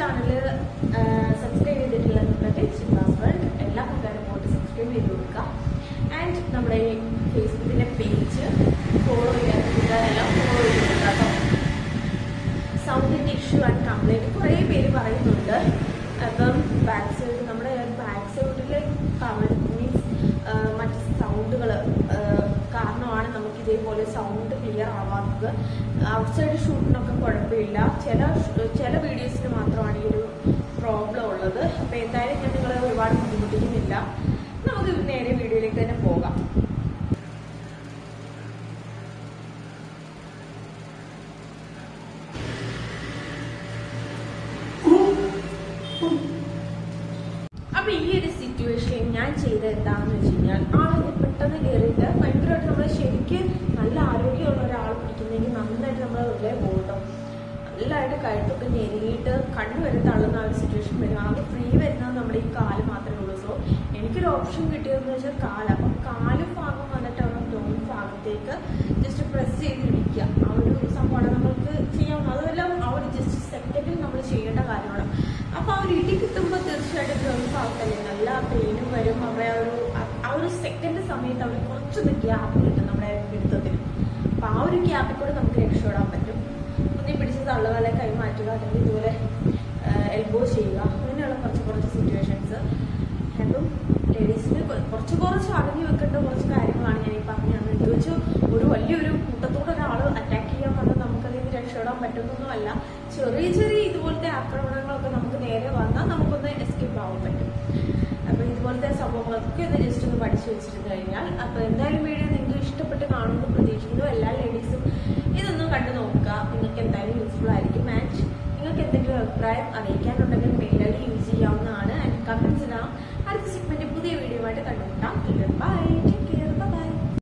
channel subscribe ചെയ്തിട്ടില്ലെന്നുണ്ടെങ്കിൽ ചിന്താസ് world എല്ലാ കൂട്ടുകാരും പോയിട്ട് സബ്സ്ക്രൈബ് ചെയ്ത് കൊടുക്കുക ആൻഡ് നമ്മുടെ ഈ ഫേസ്ബുക്കിന്റെ പേജ് ഫോളോ ചെയ്യാൻ കൂട്ടുകാരെല്ലാം ഫോളോ ചെയ്ത് കൊടുക്കുക കേട്ടോ സൗണ്ടിന്റെ ഇഷ്യൂ ആൻഡ് കംപ്ലൈന്റ് കുറേ പേര് പറയുന്നുണ്ട് അപ്പം ബാക്ക് സൈഡ് നമ്മുടെ ബാക്ക് സൈഡിലെ കമന്റ് മീൻസ് മറ്റ് സൗണ്ടുകൾ കാരണമാണ് നമുക്ക് ഇതേപോലെ സൗണ്ട് ക്ലിയർ ആവാത്തത് ഔട്ട് സൈഡ് ഷൂട്ടിനൊക്കെ കുഴപ്പമില്ല ചില ചില വീഡിയോസിന് മാത്രമാണ് ഈ ഒരു പ്രോബ്ലം ഉള്ളത് അപ്പം എന്തായാലും ഞാൻ നിങ്ങളെ ഒരുപാട് ബുദ്ധിമുട്ടിക്കുന്നില്ല നമുക്ക് നേരെ വീഡിയോയിലേക്ക് തന്നെ പോകാം അപ്പൊ ഈ ഒരു സിറ്റുവേഷനിൽ ഞാൻ ചെയ്ത എന്താണെന്ന് വെച്ച് കഴിഞ്ഞാൽ ആളെ പെട്ടെന്ന് കയറിയിട്ട് ഭയങ്കരമായിട്ട് നമ്മൾ ശരിക്ക് നല്ല ആരോഗ്യമുള്ള ഒരാൾ പിടിക്കുന്നെങ്കിൽ നന്നായിട്ട് നമ്മൾ വെറുതെ പോകട്ടോ നല്ലതായിട്ട് കഴുത്തൊക്കെ ഞെരിയിട്ട് കണ്ണു വരെ തള്ളുന്ന ആ ഒരു സിറ്റുവേഷൻ വരും ആകെ ഫ്രീ വരുന്നത് നമ്മുടെ ഈ കാല് മാത്രമേ ഉള്ളൂ സോ എനിക്കൊരു ഓപ്ഷൻ കിട്ടിയതെന്ന് വെച്ചാൽ കാല് അപ്പം കാലും ഭാഗം വന്നിട്ട് അവിടെ ഡോൺ ഭാഗത്തേക്ക് ജസ്റ്റ് പ്രസ് ചെയ്ത് ഇടിക്കുക ആ ഒരു സംഭവമാണ് നമ്മൾക്ക് ചെയ്യാവുന്നത് അതെല്ലാം ആ ഒരു ജസ്റ്റ് സെക്കൻഡിൽ നമ്മൾ ചെയ്യേണ്ട കാര്യമാണ് അപ്പൊ ആ ഒരു ഇടി കിട്ടുമ്പോൾ തീർച്ചയായിട്ടും ഗ്രൗണ്ട് ഭാഗത്തല്ലേ നല്ല പെയിനും വരും അവിടെ ആ ഒരു ആ ഒരു സെക്കൻഡ് സമയത്ത് അവർ കുറച്ചൊന്ന് ഗ്യാപ്പ് കിട്ടും നമ്മുടെ പിടുത്തത്തിന് അപ്പൊ ആ ഒരു ഗ്യാപ്പിൽ കൂടെ നമുക്ക് രക്ഷപ്പെടാൻ പറ്റും ഒന്നി പിടിച്ച് തള്ളുകാലെ കൈ മാറ്റുക അല്ലെങ്കിൽ ഇതുപോലെ എൽബോ ചെയ്യുക അങ്ങനെയുള്ള കുറച്ച് കുറച്ച് സിറ്റുവേഷൻസ് അപ്പം ലേഡീസിന് കുറച്ച് കുറച്ച് അടങ്ങി വെക്കേണ്ട കുറച്ച് കാര്യങ്ങളാണ് ഞാൻ ഈ പറഞ്ഞു തന്നത് ഇത് വെച്ച് ഒരു വലിയൊരു കൂട്ടത്തോടെ ഒരാൾ അറ്റാക്ക് ചെയ്യാൻ വന്നാൽ നമുക്കതിൽ നിന്ന് രക്ഷപ്പെടാൻ പറ്റുന്നൊന്നുമല്ല ചെറിയ ചെറിയ ഇതുപോലത്തെ ആക്രമണങ്ങളൊക്കെ നമുക്ക് നേരെ വന്നാൽ നമുക്കൊന്ന് എസ്കേപ്പ് ആവാൻ പറ്റും അപ്പൊ ഇതുപോലത്തെ സംഭവങ്ങളൊക്കെ ഒന്ന് ജസ്റ്റ് ഒന്ന് പഠിച്ചു വെച്ചിരുന്നു കഴിഞ്ഞാൽ അപ്പൊ എന്തായാലും വീഡിയോ നിങ്ങൾക്ക് ഇഷ്ടപ്പെട്ട് കാണുമെന്ന് പ്രതീക്ഷിക്കുന്നു എല്ലാ ലേഡീസും ഇതൊന്നും കണ്ടു നോക്കുക നിങ്ങൾക്ക് എന്തായാലും യൂസ്ഫുൾ ആയിരിക്കും ആൻഡ് നിങ്ങൾക്ക് എന്തെങ്കിലും അഭിപ്രായം അറിയിക്കാനുണ്ടെങ്കിൽ മെയിൽ ഐ ഡി യൂസ് ചെയ്യാവുന്നതാണ് ആൻഡ് കമന്റ്സ് ഇടാം അടുത്ത സെഗ്മെന്റ് പുതിയ വീഡിയോ ആയിട്ട് കണ്ടുമുട്ടാം ബൈ